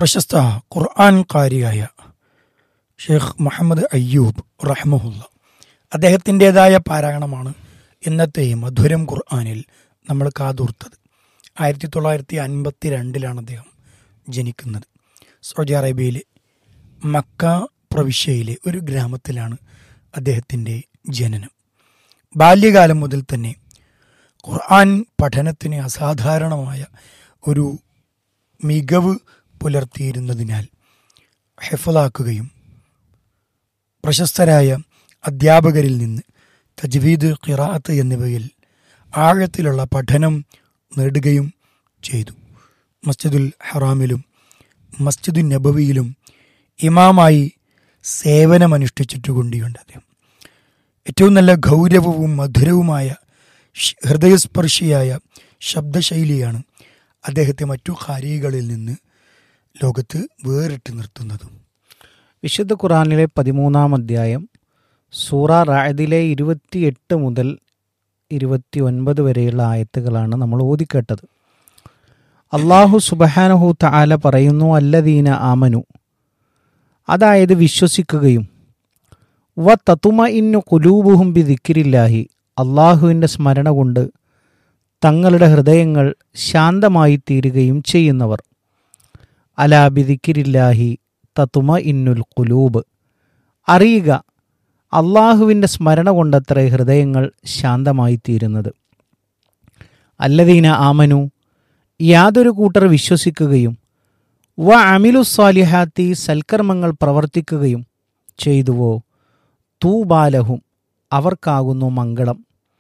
പ്രശസ്ത ഖുർആൻ കാരിയായ ഷെയ്ഖ് മുഹമ്മദ് അയ്യൂബ് റഹ്മുല്ല അദ്ദേഹത്തിൻ്റെതായ പാരായണമാണ് ഇന്നത്തെ മധുരം ഖുർആനിൽ നമ്മൾ കാതൂർത്തത് ആയിരത്തി തൊള്ളായിരത്തി അൻപത്തി രണ്ടിലാണ് അദ്ദേഹം ജനിക്കുന്നത് സൗദി അറേബ്യയിലെ മക്ക പ്രവിശ്യയിലെ ഒരു ഗ്രാമത്തിലാണ് അദ്ദേഹത്തിൻ്റെ ജനനം ബാല്യകാലം മുതൽ തന്നെ ഖുർആൻ പഠനത്തിന് അസാധാരണമായ ഒരു മികവ് പുലർത്തിയിരുന്നതിനാൽ ഹെഫലാക്കുകയും പ്രശസ്തരായ അധ്യാപകരിൽ നിന്ന് തജ്വീദ് ഖിറാഅത്ത് എന്നിവയിൽ ആഴത്തിലുള്ള പഠനം നേടുകയും ചെയ്തു മസ്ജിദുൽ ഹറാമിലും മസ്ജിദുൽ നബവിയിലും ഇമാമായി സേവനമനുഷ്ഠിച്ചിട്ടുകൊണ്ടിയുണ്ട് അദ്ദേഹം ഏറ്റവും നല്ല ഗൗരവവും മധുരവുമായ ഷ്- ഹൃദയസ്പർശിയായ ശബ്ദശൈലിയാണ് അദ്ദേഹത്തെ മറ്റു ഖാരികളിൽ നിന്ന് ലോകത്ത് വേറിട്ട് നിർത്തുന്നതും വിശുദ്ധ ഖുറാനിലെ പതിമൂന്നാം അധ്യായം സൂറ റായദിലെ ഇരുപത്തിയെട്ട് മുതൽ ഇരുപത്തി ഒൻപത് വരെയുള്ള ആയത്തുകളാണ് നമ്മൾ ഓതിക്കേട്ടത് അള്ളാഹു സുബഹാനഹു തആല പറയുന്നു അല്ലദീന ആമനു അതായത് വിശ്വസിക്കുകയും വ തത്തുമ ഇന്നു കുലൂബുഹും ബി ദിക്കിരില്ലാഹി അള്ളാഹുവിൻ്റെ സ്മരണ കൊണ്ട് തങ്ങളുടെ ഹൃദയങ്ങൾ ശാന്തമായി തീരുകയും ചെയ്യുന്നവർ അലാ ബി ദിക്കിരില്ലാഹി തത്തുമ ഇന്നുൽ കുലൂബ് അറിയുക അള്ളാഹുവിൻ്റെ സ്മരണ കൊണ്ടത്രേ ഹൃദയങ്ങൾ ശാന്തമായി തീരുന്നത് അല്ലദീന ആമനു യാതൊരു കൂട്ടർ വിശ്വസിക്കുകയും വ അമിലു സ്വാലിഹാത്തി സൽക്കർമ്മങ്ങൾ പ്രവർത്തിക്കുകയും ചെയ്തുവോ തൂബാലഹും അവർക്കാകുന്നു മംഗളം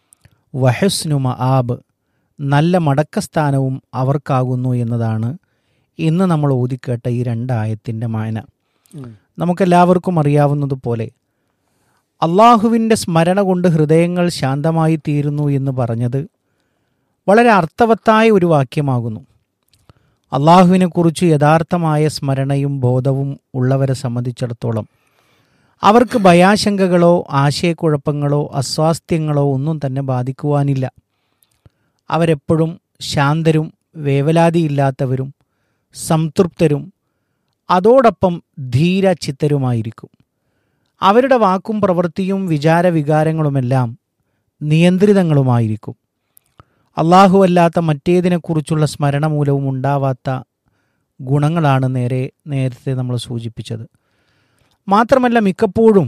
വഹസ്നു മആബ് നല്ല മടക്കസ്ഥാനവും അവർക്കാകുന്നു എന്നതാണ് ഇന്ന് നമ്മൾ ഓതിക്കേട്ട ഈ രണ്ടായത്തിൻ്റെ മായന നമുക്കെല്ലാവർക്കും അറിയാവുന്നതുപോലെ അള്ളാഹുവിൻ്റെ സ്മരണ കൊണ്ട് ഹൃദയങ്ങൾ ശാന്തമായി തീരുന്നു എന്ന് പറഞ്ഞത് വളരെ അർത്ഥവത്തായ ഒരു വാക്യമാകുന്നു അള്ളാഹുവിനെക്കുറിച്ച് യഥാർത്ഥമായ സ്മരണയും ബോധവും ഉള്ളവരെ സംബന്ധിച്ചിടത്തോളം അവർക്ക് ഭയാശങ്കകളോ ആശയക്കുഴപ്പങ്ങളോ അസ്വാസ്ഥ്യങ്ങളോ ഒന്നും തന്നെ ബാധിക്കുവാനില്ല അവരെപ്പോഴും ശാന്തരും വേവലാതിയില്ലാത്തവരും സംതൃപ്തരും അതോടൊപ്പം ധീരചിത്തരുമായിരിക്കും അവരുടെ വാക്കും പ്രവൃത്തിയും വിചാരവികാരങ്ങളുമെല്ലാം നിയന്ത്രിതങ്ങളുമായിരിക്കും അല്ലാഹുവല്ലാത്ത മറ്റേതിനെക്കുറിച്ചുള്ള സ്മരണ മൂലവും ഉണ്ടാവാത്ത ഗുണങ്ങളാണ് നേരെ നേരത്തെ നമ്മൾ സൂചിപ്പിച്ചത് മാത്രമല്ല മിക്കപ്പോഴും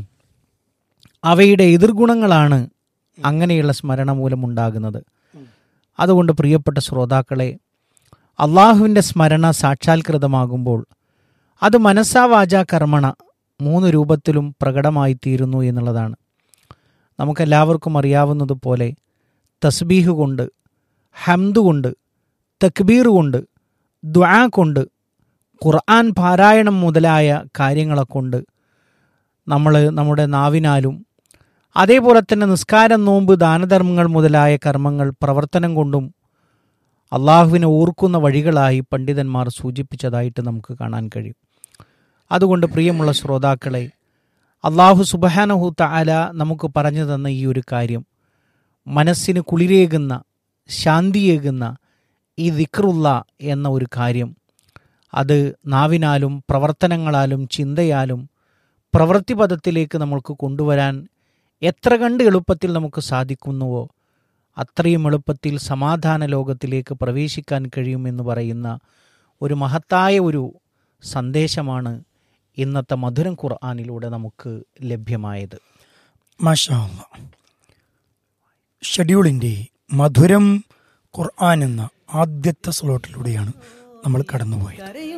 അവയുടെ എതിർഗുണങ്ങളാണ് അങ്ങനെയുള്ള സ്മരണ മൂലമുണ്ടാകുന്നത് അതുകൊണ്ട് പ്രിയപ്പെട്ട ശ്രോതാക്കളെ അള്ളാഹുവിൻ്റെ സ്മരണ സാക്ഷാത്കൃതമാകുമ്പോൾ അത് മനസ്സാ വാചാ കർമ്മണ മൂന്ന് രൂപത്തിലും പ്രകടമായി തീരുന്നു എന്നുള്ളതാണ് നമുക്കെല്ലാവർക്കും അറിയാവുന്നതുപോലെ തസ്ബീഹ് കൊണ്ട് ഹംദ് കൊണ്ട് തക്ബീർ കൊണ്ട് ദ്വാ കൊണ്ട് ഖുർആൻ പാരായണം മുതലായ കാര്യങ്ങളെ കൊണ്ട് നമ്മൾ നമ്മുടെ നാവിനാലും അതേപോലെ തന്നെ നിസ്കാരം നോമ്പ് ദാനധർമ്മങ്ങൾ മുതലായ കർമ്മങ്ങൾ പ്രവർത്തനം കൊണ്ടും അള്ളാഹുവിനെ ഓർക്കുന്ന വഴികളായി പണ്ഡിതന്മാർ സൂചിപ്പിച്ചതായിട്ട് നമുക്ക് കാണാൻ കഴിയും അതുകൊണ്ട് പ്രിയമുള്ള ശ്രോതാക്കളെ അള്ളാഹു സുബഹാനഹു തആല നമുക്ക് പറഞ്ഞു തന്ന ഈ ഒരു കാര്യം മനസ്സിന് കുളിരേകുന്ന ശാന്തിയേകുന്ന ഈ ദിക്റുള്ള എന്ന ഒരു കാര്യം അത് നാവിനാലും പ്രവർത്തനങ്ങളാലും ചിന്തയാലും പ്രവൃത്തിപഥത്തിലേക്ക് നമ്മൾക്ക് കൊണ്ടുവരാൻ എത്ര കണ്ട് എളുപ്പത്തിൽ നമുക്ക് സാധിക്കുന്നുവോ അത്രയും എളുപ്പത്തിൽ സമാധാന ലോകത്തിലേക്ക് പ്രവേശിക്കാൻ കഴിയുമെന്ന് പറയുന്ന ഒരു മഹത്തായ ഒരു സന്ദേശമാണ് ഇന്നത്തെ മധുരം ഖുർആാനിലൂടെ നമുക്ക് ലഭ്യമായത് മാഷാ അല്ലാ. ഷെഡ്യൂളിൻ്റെ മധുരം ഖുർആൻ എന്ന ആദ്യത്തെ സ്ലോട്ടിലൂടെയാണ് നമ്മൾ കടന്നുപോയത്